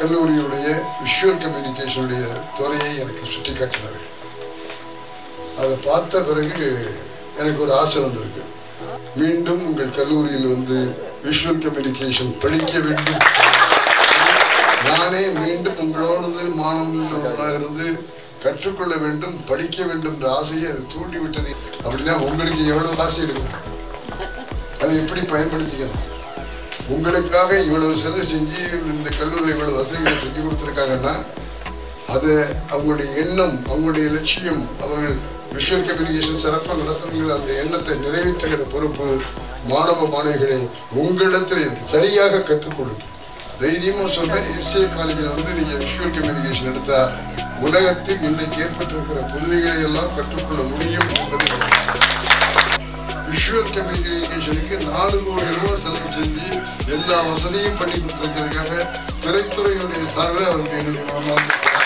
கல்லூரியுடைய visual கம்யூனிகேஷனுடைய துறையை எனக்கு சுட்டி காட்டினார்கள் அதை பார்த்த பிறகு எனக்கு ஒரு ஆசை வந்திருக்கு மீண்டும் உங்கள் கல்லூரியில் வந்து விஷுவல் கம்யூனிகேஷன் படிக்க வேண்டும் நானே மீண்டும் உங்களோடு மாணவர்களாக இருந்து கற்றுக்கொள்ள வேண்டும் படிக்க வேண்டும் என்ற ஆசையை அது தூண்டி விட்டது அப்படின்னா உங்களுக்கு எவ்வளவு ஆசை இருக்கும் அதை எப்படி பயன்படுத்திக்கணும் உங்களுக்காக இவ்வளவு செலவு செஞ்சு இந்த கல்லூரியில் இவ்வளவு வசதிகளை செஞ்சு கொடுத்துருக்காங்கன்னா அது அவங்களுடைய எண்ணம் அவங்களுடைய லட்சியம் அவர்கள் விஷுவல் கம்யூனிகேஷன் சிறப்பாக நடத்துகிற அந்த எண்ணத்தை நிறைவேற்றுகிற பொறுப்பு மாணவ மாணவிகளை உங்களிடத்தில் இருக்கு சரியாக கற்றுக் கொடுக்கும் தைரியமா சொல்றேன் எஸ்ஏ காலேஜில் வந்து நீங்க விஷுவல் கம்யூனிகேஷன் எடுத்தா உலகத்தில் இன்றைக்கு ஏற்பட்டிருக்கிற புதுமைகளை எல்லாம் கற்றுக்கொள்ள முடியும் என்பது விஷுவல் கம்யூனிகேஷனுக்கு நாலு கோடி ரூபாய் செலவு செஞ்சு எல்லா வசதியும் பண்ணி கொடுத்துருக்கிறதுக்காக திரைத்துறையுடைய சார்பில் அவருக்கு என்னுடைய மனமார்ந்த